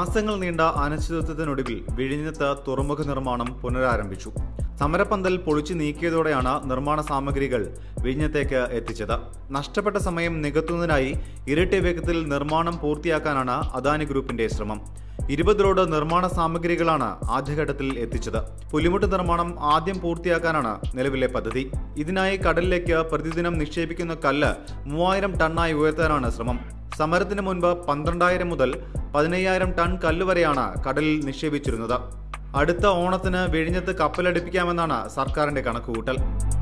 മാസങ്ങൾ നീണ്ട അനിശ്ചിതത്വത്തിനൊടുവിൽ വിഴിഞ്ഞത്ത് തുറമുഖ നിർമ്മാണം പുനരാരംഭിച്ചു സമരപ്പന്തൽ പൊളിച്ചു നീക്കിയതോടെയാണ് നിർമ്മാണ സാമഗ്രികൾ വിഴിഞ്ഞത്തേക്ക് എത്തിച്ചത് നഷ്ടപ്പെട്ട സമയം നികത്തുന്നതിനായി ഇരട്ടി വേഗത്തിൽ നിർമ്മാണം പൂർത്തിയാക്കാനാണ് അദാനി ഗ്രൂപ്പിന്റെ ശ്രമം ഇരുപത് റോഡ് നിർമ്മാണ സാമഗ്രികളാണ് ആദ്യഘട്ടത്തിൽ എത്തിച്ചത് പുലിമുട്ട് നിർമ്മാണം ആദ്യം പൂർത്തിയാക്കാനാണ് നിലവിലെ പദ്ധതി ഇതിനായി കടലിലേക്ക് പ്രതിദിനം നിക്ഷേപിക്കുന്ന കല്ല് മൂവായിരം ടണ്ണായി ഉയർത്താനാണ് ശ്രമം സമരത്തിന് മുൻപ് പന്ത്രണ്ടായിരം മുതൽ പതിനയ്യായിരം ടൺ കല്ല് വരെയാണ് കടലിൽ നിക്ഷേപിച്ചിരുന്നത് അടുത്ത ഓണത്തിന് വിഴിഞ്ഞത്ത് കപ്പലടിപ്പിക്കാമെന്നാണ് സർക്കാരിന്റെ കണക്കുകൂട്ടൽ